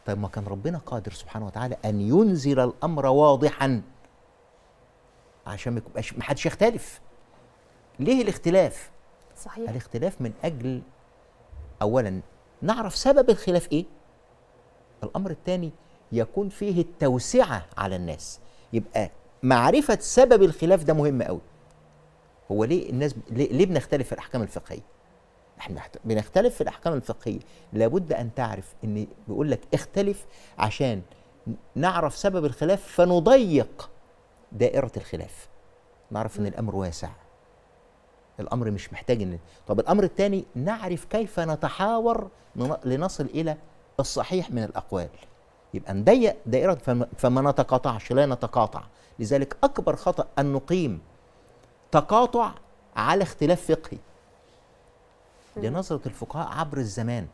طيب ما كان ربنا قادر سبحانه وتعالى ان ينزل الامر واضحا عشان ما يبقاش ما حدش يختلف ليه الاختلاف صحيح الاختلاف من اجل اولا نعرف سبب الخلاف ايه الامر الثاني يكون فيه التوسعه على الناس يبقى معرفه سبب الخلاف ده مهم قوي هو ليه الناس ليه, ليه بنختلف في الاحكام الفقهيه احنا بنحت- بنختلف في الاحكام الفقهيه لابد ان تعرف ان بيقول لك اختلف عشان نعرف سبب الخلاف فنضيق دائره الخلاف نعرف ان الامر واسع الامر مش محتاج ان طب الامر الثاني نعرف كيف نتحاور لن- لنصل الى الصحيح من الاقوال يبقى نضيق دائره فما, فما نتقاطعش لا نتقاطع لذلك اكبر خطا ان نقيم تقاطع على اختلاف فقهي لنظره الفقهاء عبر الزمان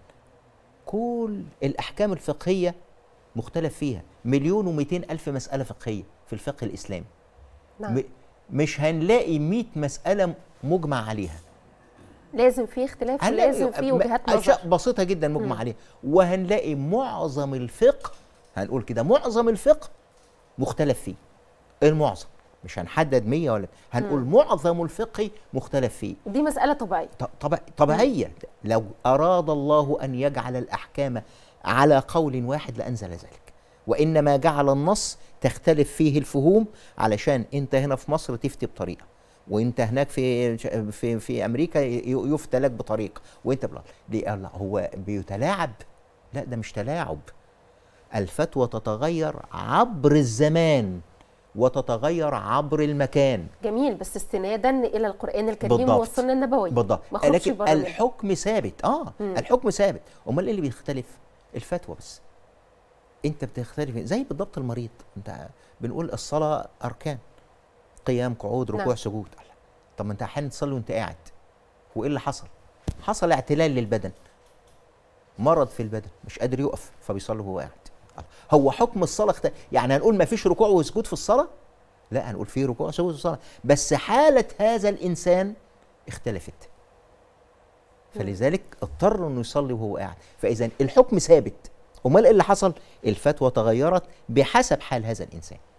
كل الاحكام الفقهيه مختلف فيها مليون ومئتين الف مساله فقهيه في الفقه الاسلامي نعم م- مش هنلاقي 100 مساله مجمع عليها لازم في اختلاف هنلاقي لازم في م- وجهات اشياء نظر بسيطه جدا مجمع عليها وهنلاقي معظم الفقه هنقول كده معظم الفقه مختلف فيه المعظم مش هنحدد 100 ولا هنقول معظم الفقه مختلف فيه دي مسألة طبيعية ط- طبع طبيعيه لو اراد الله ان يجعل الاحكام على قول واحد لانزل ذلك وانما جعل النص تختلف فيه الفهوم علشان انت هنا في مصر تفتي بطريقه وانت هناك في في في امريكا ي- يفتى لك بطريقه وانت بلا ليه الله هو بيتلاعب لا ده مش تلاعب الفتوى تتغير عبر الزمان وتتغير عبر المكان جميل بس استنادا إلى القرآن الكريم بالضبط. والسنة النبوية بالضبط ما اخرجش لكن بره منها. الحكم ثابت اه مم. الحكم ثابت امال ايه اللي بيختلف الفتوى بس انت بتختلف زي بالضبط المريض انت بنقول الصلاه اركان قيام قعود ركوع نعم. سجود طب ما انت احيانا تصلي وانت قاعد وايه اللي حصل حصل اعتلال للبدن مرض في البدن مش قادر يقف فبيصلي وهو قاعد هو حكم الصلاه اخت... يعني هنقول ما فيش ركوع وسجود في الصلاه لا هنقول في ركوع وسجود في الصلاه بس حاله هذا الانسان اختلفت فلذلك اضطر انه يصلي وهو قاعد فاذا الحكم ثابت امال ايه اللي حصل الفتوى تغيرت بحسب حال هذا الانسان